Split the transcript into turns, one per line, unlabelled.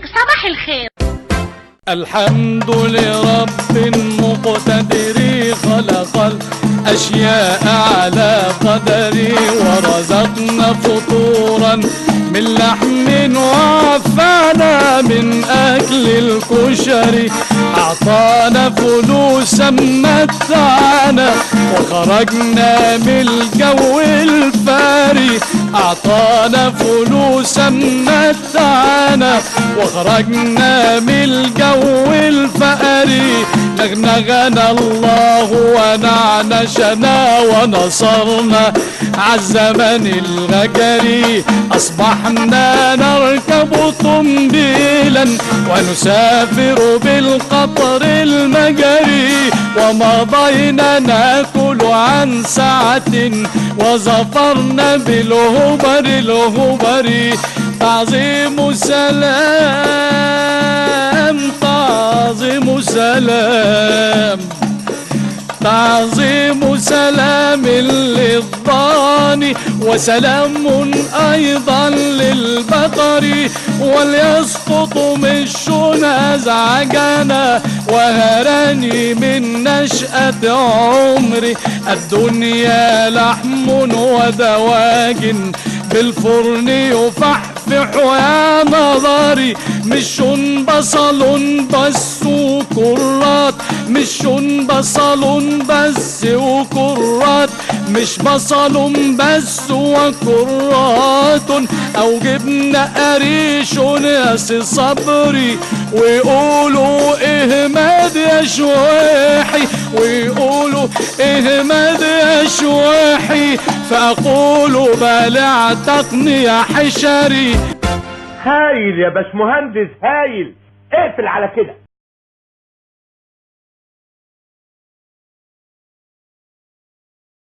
صباح الخير
الحمد لرب مقتدر خلق الأشياء على قدري ورزقنا فطورا من لحم وعفانا من أكل الكشري أعطانا فلوسا متعنا وخرجنا من الجو الفاري أعطانا فلوسا متعنا وخرجنا من الجو الفقري نغنغنا الله ونعنشنا ونصرنا عالزمن الغجري أصبحنا نركب طنبيلا ونسافر بالقطر المجري ومضينا ناكل عن ساعة وظفرنا بالهبر الهبري تعظيم سلام تعظيم سلام تعظيم سلام للضان وسلام أيضا للبقر وليسقط مش أزعجنا وهراني من نشأة عمري الدنيا لحم ودواج بالفرن يفحفح يا نظري مش بصل بس وكرات مش بصل بس وكرات مش بصل بس وكرات او جبنة قريش ناس صبري ويقولوا اهمد يا شويحي ويقولوا اهمد يا شويحي فاقول بلعتقني يا حشري
هايل يا باشمهندس هايل اقفل على كده